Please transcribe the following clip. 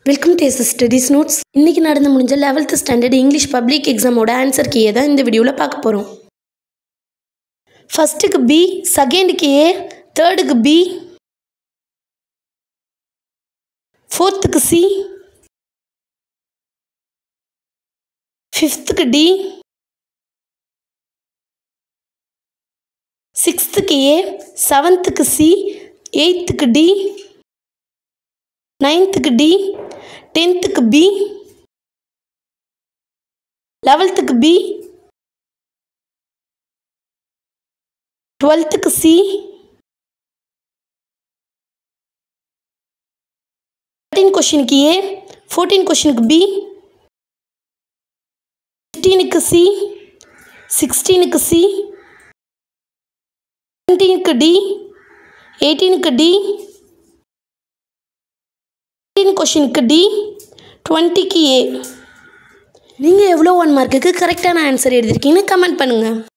welcome to S studies notes இன்றைக்கி நடந்து முடிஞ்ச லெவல்த் ஸ்டாண்டர்ட் இங்கிலீஷ் பப்ளிக் எக்ஸாமோட ஆன்சர் கீயை தான் இந்த வீடியோவில் பார்க்க போகிறோம் ஃபஸ்ட்டுக்கு பி செகண்டுக்கு ஏ தேர்டுக்கு பி ஃபோர்த்துக்கு சி ஃபிஃப்த்துக்கு டி சிக்ஸ்த்துக்கு ஏ செவன்த்துக்கு சி எயித்துக்கு டி நைன்த்துக்கு டி டென்த்துக்கு பி லெவல்த்துக்கு பி டுவெல்த்துக்கு சி தேர்ட்டீன் கொஷினுக்கு ஏ ஃபோர்டீன் கொஷினுக்கு பி ஃபிஃப்டீனுக்கு சி சிக்ஸ்டீனுக்கு சி செவன்டீனுக்கு டி எயிட்டீனுக்கு டி எயிட்டீன் கொஷினுக்கு டி டுவெண்ட்டிக்கு ஏ நீங்கள் எவ்வளோ ஒன் மார்க்குக்கு கரெக்டான ஆன்சர் எழுதிருக்கீங்கன்னு கமெண்ட் பண்ணுங்கள்